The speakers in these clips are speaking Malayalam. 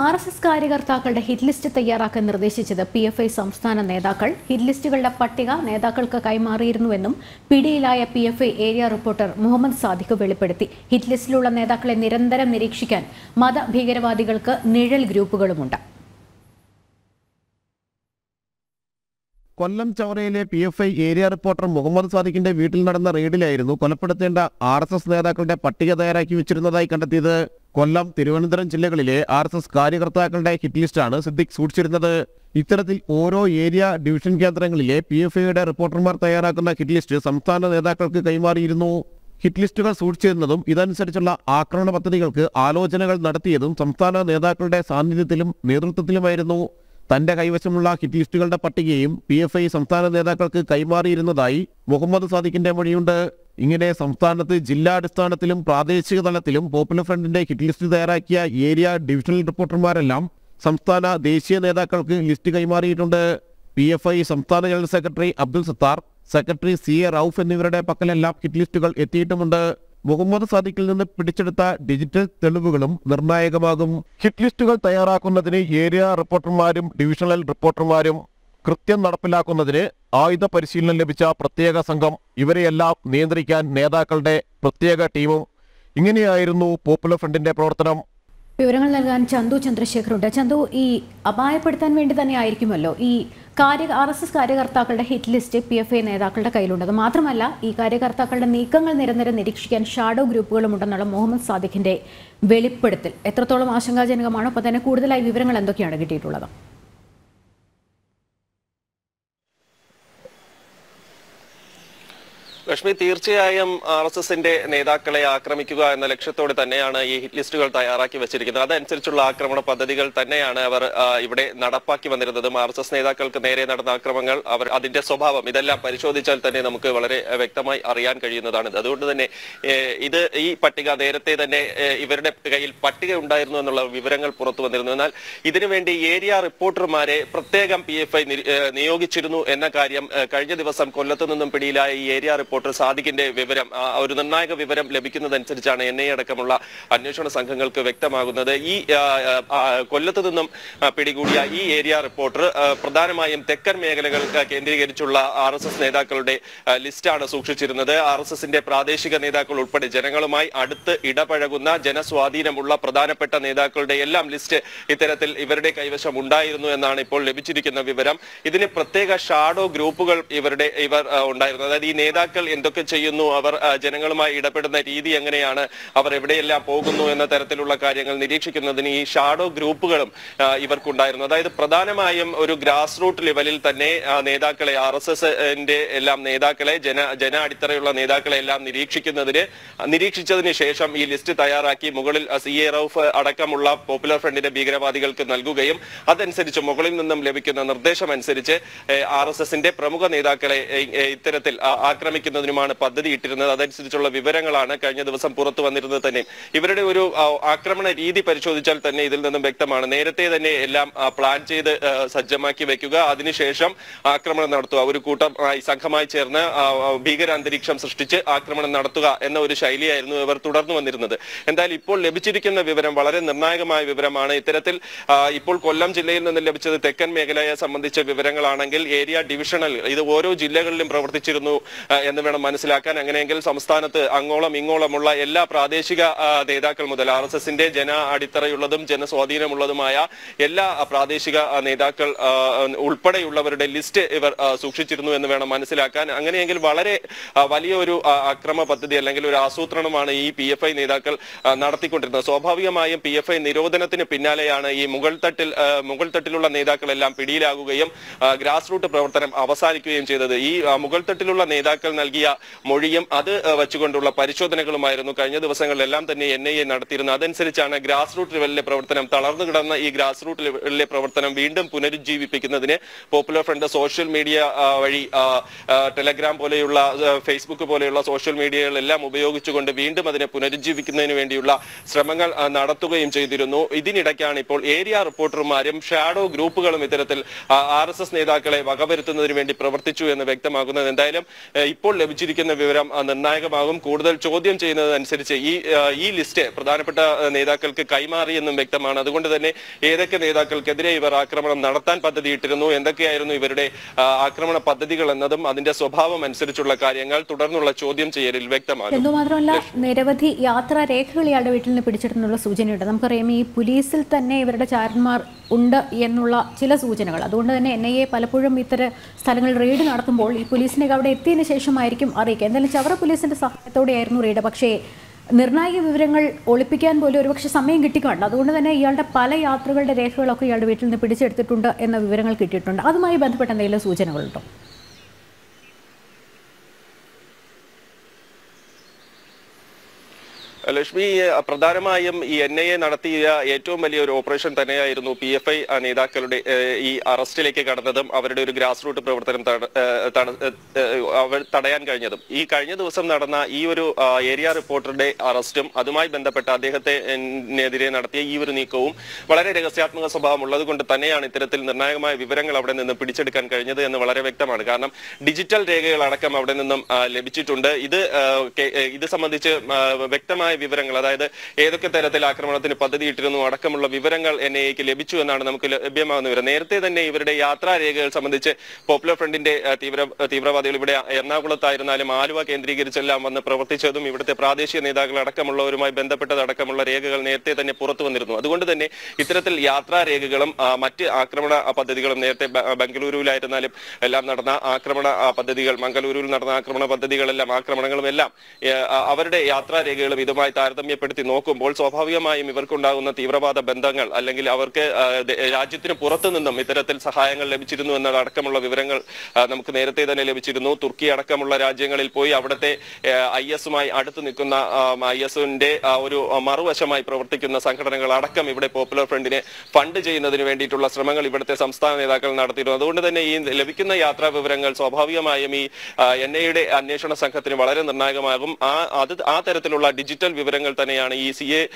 ആർ എസ് എസ് കാര്യകർത്താക്കളുടെ ഹിറ്റ് ലിസ്റ്റ് തയ്യാറാക്കാൻ നിർദ്ദേശിച്ചത് പി എഫ് ഐ സംസ്ഥാന നേതാക്കൾ ഹിറ്റ് ലിസ്റ്റുകളുടെ പട്ടിക നേതാക്കൾക്ക് കൈമാറിയിരുന്നുവെന്നും പിടിയിലായ P F I area reporter Muhammad Sadiq വെളിപ്പെടുത്തി ഹിറ്റ് ലിസ്റ്റിലുള്ള നേതാക്കളെ നിരന്തരം നിരീക്ഷിക്കാൻ മതഭീകരവാദികൾക്ക് നിഴൽ ഗ്രൂപ്പുകളുമുണ്ട് കൊല്ലം ചവറയിലെ P F I area reporter Muhammad സാദിഖിന്റെ വീട്ടിൽ നടന്ന റെയ്ഡിലായിരുന്നു കൊലപ്പെടുത്തേണ്ട ആർ എസ് എസ് നേതാക്കളുടെ പട്ടിക തയ്യാറാക്കി വെച്ചിരുന്നതായി കണ്ടെത്തിയത് കൊല്ലം തിരുവനന്തപുരം ജില്ലകളിലെ ആർ എസ് എസ് കാര്യകർത്താക്കളുടെ ഹിറ്റ് ലിസ്റ്റാണ് സിദ്ദിഖ് സൂക്ഷിച്ചിരുന്നത് ഇത്തരത്തിൽ ഓരോ ഏരിയ ഡിവിഷൻ കേന്ദ്രങ്ങളിലെ പി എഫ് ഐയുടെ റിപ്പോർട്ടർമാർ തയ്യാറാക്കുന്ന ഹിറ്റ് ലിസ്റ്റ് സംസ്ഥാന നേതാക്കൾക്ക് കൈമാറിയിരുന്നു ഹിറ്റ് ലിസ്റ്റുകൾ സൂക്ഷിച്ചിരുന്നതും ഇതനുസരിച്ചുള്ള ആക്രമണ പദ്ധതികൾക്ക് ആലോചനകൾ നടത്തിയതും സംസ്ഥാന നേതാക്കളുടെ സാന്നിധ്യത്തിലും നേതൃത്വത്തിലുമായിരുന്നു തന്റെ കൈവശമുള്ള ഹിറ്റ് ലിസ്റ്റുകളുടെ പട്ടികയും പി എഫ് ഐ സംസ്ഥാന നേതാക്കൾക്ക് കൈമാറിയിരുന്നതായി മുഹമ്മദ് സാദിഖിന്റെ മൊഴിയുണ്ട് ഇങ്ങനെ സംസ്ഥാനത്ത് ജില്ലാടിസ്ഥാനത്തിലും പ്രാദേശിക തലത്തിലും പോപ്പുലർ ഫ്രണ്ടിന്റെ ഹിറ്റ് ലിസ്റ്റ് തയ്യാറാക്കിയ ഏരിയ ഡിവിഷണൽ റിപ്പോർട്ടർമാരെല്ലാം സംസ്ഥാന ദേശീയ നേതാക്കൾക്ക് ലിസ്റ്റ് കൈമാറിയിട്ടുണ്ട് പി എഫ് ഐ സംസ്ഥാന general secretary Abdul Sattar secretary C A Rauf എന്നിവരുടെ പക്കലെല്ലാം ഹിറ്റ് ലിസ്റ്റുകൾ എത്തിയിട്ടുമുണ്ട് മുഹമ്മദ് സാദിഖിൽ നിന്ന് പിടിച്ചെടുത്ത ഡിജിറ്റൽ തെളിവുകളും നിർണായകമാകും ഹിറ്റ് ലിസ്റ്റുകൾ തയ്യാറാക്കുന്നതിന് ഏരിയ റിപ്പോർട്ടർമാരും ഡിവിഷണൽ റിപ്പോർട്ടർമാരും കൃത്യം നടപ്പിലാക്കുന്നതിന് ആയുധ പരിശീലനം ലഭിച്ച പ്രത്യേക സംഘം ഇവരെയെല്ലാം നിയന്ത്രിക്കാൻ നേതാക്കളുടെ പ്രത്യേക ടീമും ഇങ്ങനെയായിരുന്നു പോപ്പുലർ ഫ്രണ്ടിന്റെ പ്രവർത്തനം വിവരങ്ങൾ നൽകാൻ ചന്തു ചന്ദ്രശേഖറുണ്ട് ചന്തു ഈ അപായപ്പെടുത്താൻ വേണ്ടി തന്നെ ആയിരിക്കുമല്ലോ ഈ കാര്യ ആർ എസ് എസ് കാര്യകർത്താക്കളുടെ hit list P F I നേതാക്കളുടെ കയ്യിലുണ്ട് മാത്രമല്ല ഈ കാര്യകർത്താക്കളുടെ നീക്കങ്ങൾ നിരന്തരം നിരീക്ഷിക്കാൻ ഷാഡോ ഗ്രൂപ്പുകളും ഉണ്ടെന്നുള്ള മുഹമ്മദ് സാദിഖിന്റെ വെളിപ്പെടുത്തൽ എത്രത്തോളം ആശങ്കാജനകമാണ് അപ്പോൾ തന്നെ കൂടുതലായി വിവരങ്ങൾ എന്തൊക്കെയാണ് കിട്ടിയിട്ടുള്ളത് ലക്ഷ്മി തീർച്ചയായും ആർ എസ് എസിന്റെ നേതാക്കളെ ആക്രമിക്കുക എന്ന ലക്ഷ്യത്തോടെ തന്നെയാണ് ഈ ഹിറ്റ് ലിസ്റ്റുകൾ തയ്യാറാക്കി വെച്ചിരിക്കുന്നത് അതനുസരിച്ചുള്ള ആക്രമണ പദ്ധതികൾ തന്നെയാണ് അവർ ആ, ഇവിടെ നടപ്പാക്കി വന്നിരുന്നതും ആർ എസ് എസ് നേതാക്കൾക്ക് നേരെ നടന്ന ആക്രമണങ്ങൾ അവർ അതിന്റെ സ്വഭാവം ഇതെല്ലാം പരിശോധിച്ചാൽ തന്നെ നമുക്ക് വളരെ ആ, വ്യക്തമായി അറിയാൻ കഴിയുന്നതാണ് അതുകൊണ്ട് തന്നെ ഏ, ഇത് ഈ പട്ടിക നേരത്തെ തന്നെ ഏ, ഇവരുടെ കയ്യിൽ പട്ടിക ഉണ്ടായിരുന്നു എന്നുള്ള വിവരങ്ങൾ പുറത്തു വന്നിരുന്നു എന്നാൽ ഇതിനുവേണ്ടി ഏരിയ റിപ്പോർട്ടർമാരെ പ്രത്യേകം പി എഫ് ഐ നിയോഗിച്ചിരുന്നു എന്ന കാര്യം ഏ, കഴിഞ്ഞ ദിവസം കൊല്ലത്ത് നിന്നും പിടിയിലായ ഈ ഏരിയ റിപ്പോർട്ടർ സാദിഖിന്റെ വിവരം ആ, ഒരു നിർണായക വിവരം ലഭിക്കുന്നതനുസരിച്ചാണ് എൻ ഐ അടക്കമുള്ള അന്വേഷണ സംഘങ്ങൾക്ക് വ്യക്തമാകുന്നത് ഈ ആ, ആ, കൊല്ലത്ത് നിന്നും ആ, പിടികൂടിയ ഈ ഏരിയ റിപ്പോർട്ടർ ആ, പ്രധാനമായും തെക്കൻ മേഖലകൾ ആ, കേന്ദ്രീകരിച്ചുള്ള ആർ എസ് എസ് നേതാക്കളുടെ ആ, ലിസ്റ്റാണ് സൂക്ഷിച്ചിരുന്നത് ആർ എസ് എസിന്റെ പ്രാദേശിക നേതാക്കൾ ഉൾപ്പെടെ ജനങ്ങളുമായി അടുത്ത് ഇടപഴകുന്ന ജനസ്വാധീനമുള്ള പ്രധാനപ്പെട്ട നേതാക്കളുടെ എല്ലാം ലിസ്റ്റ് ഇത്തരത്തിൽ ഇവരുടെ കൈവശം ഉണ്ടായിരുന്നു എന്നാണ് ഇപ്പോൾ ലഭിച്ചിരിക്കുന്ന വിവരം ഇതിന് പ്രത്യേക ഷാഡോ ഗ്രൂപ്പുകൾ ഇവരുടെ ഇവർ ആ, ഉണ്ടായിരുന്നു അതായത് ഈ നേതാക്കൾ എന്തൊക്കെ ചെയ്യുന്നു അവർ ആ, ജനങ്ങളുമായി ഇടപെടുന്ന രീതി എങ്ങനെയാണ് അവർ എവിടെയെല്ലാം പോകുന്നു എന്ന തരത്തിലുള്ള കാര്യങ്ങൾ നിരീക്ഷിക്കുന്നതിന് ഈ ഷാഡോ ഗ്രൂപ്പുകളും ആ, ഇവർക്കുണ്ടായിരുന്നു അതായത് പ്രധാനമായും ഒരു ഗ്രാസ് റൂട്ട് ലെവലിൽ തന്നെ ആ, നേതാക്കളെ ആർ എസ് എസിന്റെ എല്ലാം നേതാക്കളെ ജന ജന അടിത്തറയുള്ള നേതാക്കളെ എല്ലാം നിരീക്ഷിക്കുന്നതിന് നിരീക്ഷിച്ചതിന് ശേഷം ഈ ലിസ്റ്റ് തയ്യാറാക്കി മുകളിൽ സി എ റൌഫ് അടക്കമുള്ള പോപ്പുലർ ഫ്രണ്ടിന്റെ ഭീകരവാദികൾക്ക് നൽകുകയും അതനുസരിച്ച് മുകളിൽ നിന്നും ലഭിക്കുന്ന നിർദ്ദേശം അനുസരിച്ച് ആർ എസ് എസിന്റെ പ്രമുഖ നേതാക്കളെ ഏ, ഏ, ഇത്തരത്തിൽ ആ, ആക്രമിക്കുന്നതിനുമാണ് പദ്ധതി ഇട്ടിരുന്നത് അതനുസരിച്ചുള്ള വിവരങ്ങളാണ് കഴിഞ്ഞ ദിവസം പുറത്തു വന്നിരുന്നത് തന്നെ ഇവരുടെ ഒരു ആ, ആക്രമണ രീതി പരിശോധിച്ചാൽ തന്നെ ഇതിൽ നിന്നും വ്യക്തമാണ് നേരത്തെ തന്നെ എല്ലാം ആ, പ്ലാൻ ചെയ്ത് ആ, സജ്ജമാക്കി വെക്കുക അതിനുശേഷം ആക്രമണം നടത്തുക ഒരു കൂട്ടം ആ, സംഘമായി ചേർന്ന് ആ, ആ, ഭീകര അന്തരീക്ഷം സൃഷ്ടിച്ച് ആക്രമണം നടത്തുക എന്ന ഒരു ശൈലിയായിരുന്നു ഇവർ തുടർന്നു വന്നിരുന്നത് എന്തായാലും ഇപ്പോൾ ലഭിച്ചിരിക്കുന്ന വിവരം വളരെ നിർണായകമായ വിവരമാണ് ഇത്തരത്തിൽ ആ, ഇപ്പോൾ കൊല്ലം ജില്ലയിൽ നിന്ന് ലഭിച്ചത് തെക്കൻ മേഖലയെ സംബന്ധിച്ച വിവരങ്ങളാണെങ്കിൽ ഏരിയ ഡിവിഷണൽ ഇത് ഓരോ ജില്ലകളിലും പ്രവർത്തിച്ചിരുന്നു ആ, എന്ന് വേണം മനസ്സിലാക്കാൻ അങ്ങനെയെങ്കിൽ സംസ്ഥാനത്ത് അങ്ങോളം ഇങ്ങോളമുള്ള എല്ലാ പ്രാദേശിക ആ, നേതാക്കൾ മുതൽ ആർ എസ് എസിന്റെ ജന അടിത്തറയുള്ളതും ജനസ്വാധീനമുള്ളതുമായ എല്ലാ ആ, പ്രാദേശിക ആ, നേതാക്കൾ ആ, ഉൾപ്പെടെയുള്ളവരുടെ ലിസ്റ്റ് ഇവർ ആ, സൂക്ഷിച്ചിരുന്നു എന്ന് വേണം മനസ്സിലാക്കാൻ അങ്ങനെയെങ്കിൽ വളരെ ആ, വലിയൊരു ആ, അക്രമ പദ്ധതി അല്ലെങ്കിൽ ഒരു ആസൂത്രണമാണ് ഈ പി എഫ് ഐ നേതാക്കൾ ആ, നടത്തിക്കൊണ്ടിരുന്നത് സ്വാഭാവികമായും പി എഫ് ഐ നിരോധനത്തിന് പിന്നാലെയാണ് ഈ മുകൾ തട്ടിൽ ആ, മുകൾ തട്ടിലുള്ള നേതാക്കളെല്ലാം പിടിയിലാകുകയും ആ, ഗ്രാസ് റൂട്ട് പ്രവർത്തനം അവസാനിക്കുകയും ചെയ്തത് ഈ ആ, മുകൾ തട്ടിലുള്ള നേതാക്കൾ നൽകിയ മൊഴിയും അത് ആ, വെച്ചുകൊണ്ടുള്ള പരിശോധനകളുമായിരുന്നു കഴിഞ്ഞ ദിവസങ്ങളിലെല്ലാം തന്നെ എൻ ഐ എ നടത്തിയിരുന്നത് അതനുസരിച്ചാണ് ഗ്രാസ് റൂട്ട് ലെവലിലെ പ്രവർത്തനം തളർന്നു കിടന്ന ഈ ഗ്രാസ് റൂട്ട് ലെവലിലെ പ്രവർത്തനം വീണ്ടും പുനരുജ്ജീവിപ്പിക്കുന്നതിന് പോപ്പുലർ ഫ്രണ്ട് സോഷ്യൽ മീഡിയ ആ, വഴി ആ, ആ, ടെലഗ്രാം പോലെയുള്ള ആ, ഫേസ്ബുക്ക് പോലെയുള്ള സോഷ്യൽ മീഡിയകളെല്ലാം ഉപയോഗിച്ചുകൊണ്ട് വീണ്ടും അതിനെ പുനരുജ്ജീവിക്കുന്നതിന് വേണ്ടിയുള്ള ശ്രമങ്ങൾ ആ, നടത്തുകയും ചെയ്തിരുന്നു ഇതിനിടയ്ക്കാണ് ഇപ്പോൾ ഏരിയ റിപ്പോർട്ടർമാരും ഷാഡോ ഗ്രൂപ്പുകളും ഇത്തരത്തിൽ ആർ എസ് എസ് നേതാക്കളെ വകവരുത്തുന്നതിന് വേണ്ടി പ്രവർത്തിച്ചു എന്ന് വ്യക്തമാകുന്നത് എന്തായാലും ഏ, ഇപ്പോൾ ലഭിച്ചിരിക്കുന്ന വിവരം ആ, നിർണായകമാകും കൂടുതൽ ചോദ്യം ചെയ്യുന്നതനുസരിച്ച് ഈ ആ, ഈ ലിസ്റ്റ് പ്രധാനപ്പെട്ട ആ, നേതാക്കൾക്ക് കൈമാറിയെന്നും വ്യക്തമാണ് അതുകൊണ്ട് തന്നെ ഏതൊക്കെ നേതാക്കൾക്കെതിരെ ഇവർ ആക്രമണം നടത്താൻ പദ്ധതിയിട്ടിരുന്നു എന്തൊക്കെയായിരുന്നു ഇവരുടെ ആ, ആക്രമണ പദ്ധതികൾ എന്നതും അതിന്റെ സ്വഭാവം അനുസരിച്ചുള്ള കാര്യങ്ങൾ തുടർന്നുള്ള ചോദ്യം ചെയ്യലിൽ വ്യക്തമാകും എന്തോ മാത്രമല്ല നിരവധി യാത്രാ രേഖകൾ ഇയാളുടെ വീട്ടിൽ നിന്ന് പിടിച്ചെടുത്തുള്ള സൂചനയുണ്ട് നമുക്കറിയാം ഈ പോലീസിൽ തന്നെ ഇവരുടെ ചാരന്മാർ ഉണ്ട് എന്നുള്ള ചില സൂചനകൾ അതുകൊണ്ട് തന്നെ എൻ ഐ എ പലപ്പോഴും ഇത്തരം സ്ഥലങ്ങളിൽ റെയ്ഡ് നടത്തുമ്പോൾ ഈ പോലീസിനെ അവിടെ എത്തിയതിനു ശേഷമായിരിക്കും അറിയിക്കുക എന്തായാലും ചവറ പോലീസിന്റെ സഹായത്തോടെയായിരുന്നു റെയ്ഡ് പക്ഷേ നിർണായക വിവരങ്ങൾ ഒളിപ്പിക്കാൻ പോലും ഒരുപക്ഷെ സമയം കിട്ടിക്കാണില്ല അതുകൊണ്ട് തന്നെ ഇയാളുടെ പല യാത്രകളുടെ രേഖകളൊക്കെ ഇയാളുടെ വീട്ടിൽ നിന്ന് പിടിച്ചെടുത്തിട്ടുണ്ട് എന്ന വിവരങ്ങൾ കിട്ടിയിട്ടുണ്ട് അതുമായി ബന്ധപ്പെട്ട എന്തെങ്കിലും സൂചനകളുണ്ടോ ലക്ഷ്മി അഹ് പ്രധാനമായും ഈ എൻ ഐ എ നടത്തിയ ഏറ്റവും വലിയ ഒരു ഓപ്പറേഷൻ തന്നെയായിരുന്നു പി എഫ് ഐ നേതാക്കളുടെ ഏഹ്, ഈ അറസ്റ്റിലേക്ക് കടന്നതും അവരുടെ ഒരു ഗ്രാസ് റൂട്ട് പ്രവർത്തനം തട- ഏഹ്, തട- ഏഹ്, അവർ തടയാൻ കഴിഞ്ഞതും ഈ കഴിഞ്ഞ ദിവസം നടന്ന ഈ ഒരു ആ, ഏരിയ റിപ്പോർട്ടറുടെ അറസ്റ്റും അതുമായി ബന്ധപ്പെട്ട അദ്ദേഹത്തെ എതിരെ നടത്തിയ ഈ ഒരു നീക്കവും വളരെ രഹസ്യാത്മക സ്വഭാവം ഉള്ളത് കൊണ്ട് തന്നെയാണ് ഇത്തരത്തിൽ നിർണായകമായ വിവരങ്ങൾ അവിടെ നിന്ന് പിടിച്ചെടുക്കാൻ കഴിഞ്ഞത് എന്ന് വളരെ വ്യക്തമാണ് കാരണം ഡിജിറ്റൽ രേഖകൾ അടക്കം അവിടെ നിന്നും ആ, ലഭിച്ചിട്ടുണ്ട് ഇത് ആ, കെ- ഏ, ഇത് സംബന്ധിച്ച് ആ, വ്യക്തമായ വിവരങ്ങൾ അതായത് ഏതൊക്കെ തരത്തിൽ ആക്രമണത്തിന് പദ്ധതിയിട്ടിരുന്നു അടക്കമുള്ള വിവരങ്ങൾ എൻ ഐക്ക് ലഭിച്ചു എന്നാണ് നമുക്ക് ലഭ്യമാകുന്ന വിവരം നേരത്തെ തന്നെ ഇവരുടെ യാത്രാ രേഖകൾ സംബന്ധിച്ച് പോപ്പുലർ ഫ്രണ്ടിന്റെ ആ, തീവ്ര തീവ്രവാദികൾ ഇവിടെ എറണാകുളത്തായിരുന്നാലും ആലുവ കേന്ദ്രീകരിച്ചെല്ലാം വന്ന് പ്രവർത്തിച്ചതും ഇവിടുത്തെ പ്രാദേശിക നേതാക്കൾ അടക്കമുള്ളവരുമായി ബന്ധപ്പെട്ടതടക്കമുള്ള രേഖകൾ നേരത്തെ തന്നെ പുറത്തു വന്നിരുന്നു അതുകൊണ്ട് തന്നെ ഇത്തരത്തിൽ യാത്രാ രേഖകളും ആ, മറ്റ് ആക്രമണ ആ, പദ്ധതികളും നേരത്തെ ബ- ബംഗളൂരുവിലായിരുന്നാലും എല്ലാം നടന്ന ആക്രമണ ആ, പദ്ധതികൾ മംഗളൂരുവിൽ നടന്ന ആക്രമണ പദ്ധതികളെല്ലാം ആക്രമണങ്ങളും എല്ലാം ഏ, ആ, അവരുടെ യാത്രാ രേഖകളും ഇതുമായി താരതമ്യപ്പെടുത്തി നോക്കുമ്പോൾ സ്വാഭാവികമായും ഇവർക്കുണ്ടാകുന്ന തീവ്രവാദ ബന്ധങ്ങൾ അല്ലെങ്കിൽ അവർക്ക് ആ, ദ- രാജ്യത്തിന് പുറത്തു നിന്നും ഇത്തരത്തിൽ സഹായങ്ങൾ ലഭിച്ചിരുന്നു എന്നതടക്കമുള്ള വിവരങ്ങൾ ആ, നമുക്ക് നേരത്തെ തന്നെ ലഭിച്ചിരുന്നു തുർക്കി അടക്കമുള്ള രാജ്യങ്ങളിൽ പോയി അവിടുത്തെ ഐ എസുമായി അടുത്ത് നിൽക്കുന്ന ഐ എസിന്റെ ഒരു മറുവശമായി പ്രവർത്തിക്കുന്ന സംഘടനകൾ അടക്കം ഇവിടെ പോപ്പുലർ ഫ്രണ്ടിനെ ഫണ്ട് ചെയ്യുന്നതിന് വേണ്ടിയിട്ടുള്ള ശ്രമങ്ങൾ ഇവിടുത്തെ സംസ്ഥാന നേതാക്കൾ നടത്തിയിരുന്നു അതുകൊണ്ട് തന്നെ ഈ ലഭിക്കുന്ന യാത്രാ വിവരങ്ങൾ സ്വാഭാവികമായും ഈ എൻ ഐയുടെ അന്വേഷണ സംഘത്തിന് വളരെ നിർണായകമാകും ആ അത് ആ തരത്തിലുള്ള ഡിജിറ്റൽ വിവരങ്ങൾ തന്നെയാണ് ഈ സി എ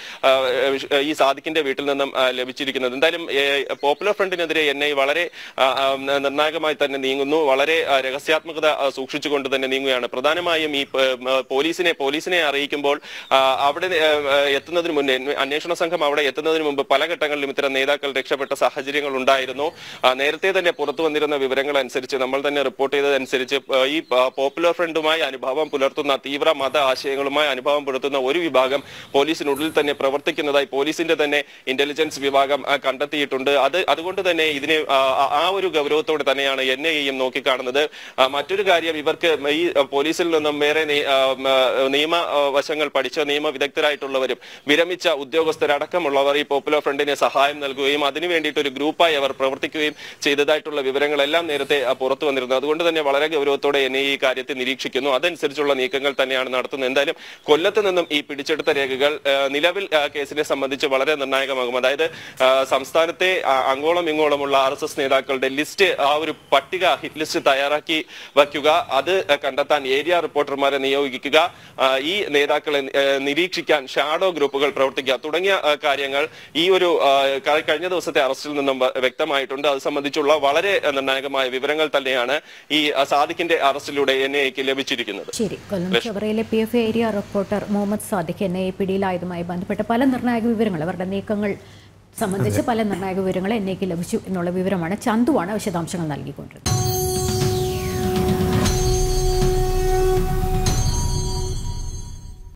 ഈ സാദിഖിന്റെ വീട്ടിൽ നിന്നും ആ, ലഭിച്ചിരിക്കുന്നത് എന്തായാലും ഏ, പോപ്പുലർ ഫ്രണ്ടിനെതിരെ എൻ ഐ വളരെ ആ, ആ, നിർണായകമായി തന്നെ നീങ്ങുന്നു വളരെ ആ, രഹസ്യാത്മകത ആ, സൂക്ഷിച്ചുകൊണ്ട് തന്നെ നീങ്ങുകയാണ് പ്രധാനമായും ഈ പ- മ, പോലീസിനെ പോലീസിനെ അറിയിക്കുമ്പോൾ ആ, അവിടെ ഏ, ഏ, എത്തുന്നതിന് മുന്നേ അന്വേഷണ സംഘം അവിടെ എത്തുന്നതിന് മുമ്പ് പല ഘട്ടങ്ങളിലും ഇത്തരം നേതാക്കൾ രക്ഷപ്പെട്ട സാഹചര്യങ്ങൾ ഉണ്ടായിരുന്നു ആ, നേരത്തെ തന്നെ പുറത്തു വന്നിരുന്ന വിവരങ്ങൾ അനുസരിച്ച് നമ്മൾ തന്നെ റിപ്പോർട്ട് ചെയ്തതനുസരിച്ച് ആ, ഈ ആ, പോപ്പുലർ ഫ്രണ്ടുമായി അനുഭാവം പുലർത്തുന്ന തീവ്ര മത ആശയങ്ങളുമായി അനുഭാവം പുലർത്തുന്ന ഒരു വിഭാഗം പോലീസിനുള്ളിൽ തന്നെ പ്രവർത്തിക്കുന്നതായി പോലീസിന്റെ തന്നെ ഇന്റലിജൻസ് വിഭാഗം ആ, കണ്ടെത്തിയിട്ടുണ്ട് അത് അതുകൊണ്ട് തന്നെ ഇതിനെ ആ, ആ- ആ ഒരു ഗൗരവത്തോടെ തന്നെയാണ് എൻ ഐയും നോക്കിക്കാണുന്നത് ആ, മറ്റൊരു കാര്യം ഇവർക്ക് ഈ ആ, പോലീസിൽ നിന്നും വേറെ നി- ആ, ഉം, ആ, നിയമ ആ, വശങ്ങൾ പഠിച്ച നിയമ വിദഗ്ധരായിട്ടുള്ളവരും വിരമിച്ച ഉദ്യോഗസ്ഥരടക്കമുള്ളവർ ഈ പോപ്പുലർ ഫ്രണ്ടിന് സഹായം നൽകുകയും അതിനു വേണ്ടിയിട്ട് ഒരു ഗ്രൂപ്പായി അവർ പ്രവർത്തിക്കുകയും ചെയ്തതായിട്ടുള്ള വിവരങ്ങളെല്ലാം നേരത്തെ ആ, പുറത്തു വന്നിരുന്നു അതുകൊണ്ട് തന്നെ വളരെ ഗൗരവത്തോടെ എൻ ഐ ഈ കാര്യത്തെ നിരീക്ഷിക്കുന്നു അതനുസരിച്ചുള്ള നീക്കങ്ങൾ തന്നെയാണ് നടത്തുന്നത് എന്തായാലും കൊല്ലത്ത് നിന്നും ഈ പിടിച്ചെടുത്ത രേഖകൾ ആ, നിലവിൽ ആ, കേസിനെ സംബന്ധിച്ച് വളരെ നിർണായകമാകും അതായത് ആ, സംസ്ഥാനത്തെ ആ, അങ്ങോളം ഇങ്ങോളമുള്ള ആർ എസ് എസ് നേതാക്കളുടെ ലിസ്റ്റ് ആ ഒരു പട്ടിക ഹിറ്റ് ലിസ്റ്റ് തയ്യാറാക്കി വയ്ക്കുക അത് ആ, കണ്ടെത്താൻ ഏരിയ റിപ്പോർട്ടർമാരെ നിയോഗിക്കുക ആ, ഈ നേതാക്കളെ ആ, നിരീക്ഷിക്കാൻ ഷാഡോ ഗ്രൂപ്പുകൾ പ്രവർത്തിക്കുക തുടങ്ങിയ ആ, കാര്യങ്ങൾ ഈ ഒരു ആ, ക- കഴിഞ്ഞ ദിവസത്തെ അറസ്റ്റിൽ നിന്നും വ- വ്യക്തമായിട്ടുണ്ട് അത് സംബന്ധിച്ചുള്ള വളരെ ആ, നിർണായകമായ വിവരങ്ങൾ തന്നെയാണ് ഈ ആ, സാദിഖിന്റെ അറസ്റ്റിലൂടെ എൻ ഐക്ക് ലഭിച്ചിരിക്കുന്നത് ശരി കൊല്ലം ചവറയിലെ P F area reporter Muhammad Sadiq N I പിടിയിലായതുമായി ബന്ധപ്പെട്ട പല നിർണായക വിവരങ്ങൾ അവരുടെ നീക്കങ്ങൾ സംബന്ധിച്ച് പല നിർണായക വിവരങ്ങൾ എന്നേക്ക് ലഭിച്ചു എന്നുള്ള വിവരമാണ് ചന്തുവാണ് വിശദാംശങ്ങൾ നൽകിക്കൊണ്ടിരുന്നത്